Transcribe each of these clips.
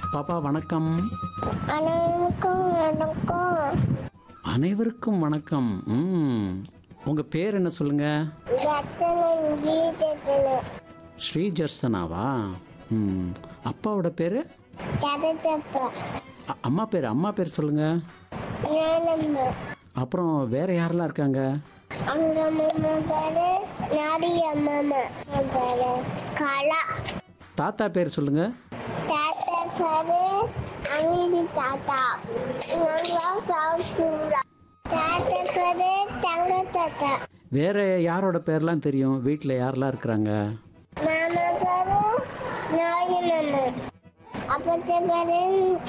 பாப்பா வணக்கம் அனைவருக்கும் வணக்கம் அனைவருக்கும் வணக்கம் ம் உங்கள் பேர் என்ன சொல்லுங்க ரத்தனம் கீதத்தனம் ஸ்ரீ ஜர்சனாவா ம் அப்பாவோட பேர் கதத்தப்பா அம்மா பேர் அம்மா பேர் சொல்லுங்க ஞானம்மா அப்புறம் வேற யாரெல்லாம் இருக்காங்க அங்க மாமா பேரு நாரிய மாமா பேரு கலா தாத்தா பேர் சொல்லுங்க தாத்தா பேரு அமீதி தாத்தா நல்லா சாப்பிடுறா தாத்தா பேரு தங்க தாத்தா வேற யாரோட பேர்லாம் தெரியும் வீட்டில் யாரெல்லாம் இருக்கிறாங்க மாமா பேரு நாரிய மாமா அப்பத்த பேரு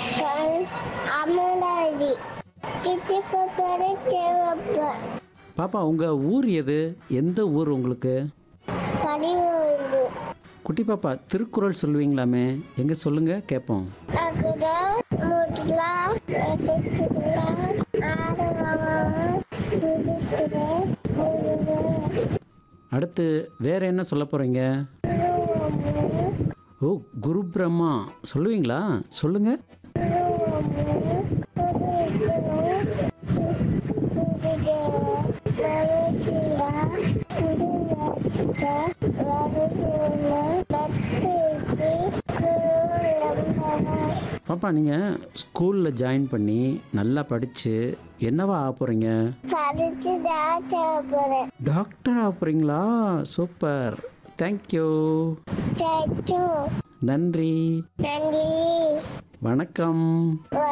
அமராவதி சித்தப்பா பேரு சேவப்பா பாப்பா உங்கள் ஊர் எது எந்த ஊர் உங்களுக்கு பதினொன்று குட்டி பாப்பா திருக்குறள் சொல்லுவீங்களாமே எங்கே சொல்லுங்க கேட்போம் அகுதா முட்லா எதிர்த்துலா ஆரவாமா முதுத்துலே அடுத்து வேற என்ன சொல்ல போகிறீங்க ஓ குரு பிரம்மா சொல்லுவீங்களா சொல்லுங்க பாப்பா நீங்கள் ஸ்கூலில் ஜாயின் பண்ணி நல்லா படித்து என்னவா ஆக போகிறீங்க படிச்சு தான் போறேன் டாக்டர் ஆக போகிறீங்களா சூப்பர் தேங்க்யூ சச்சு நன்றி நன்றி வணக்கம்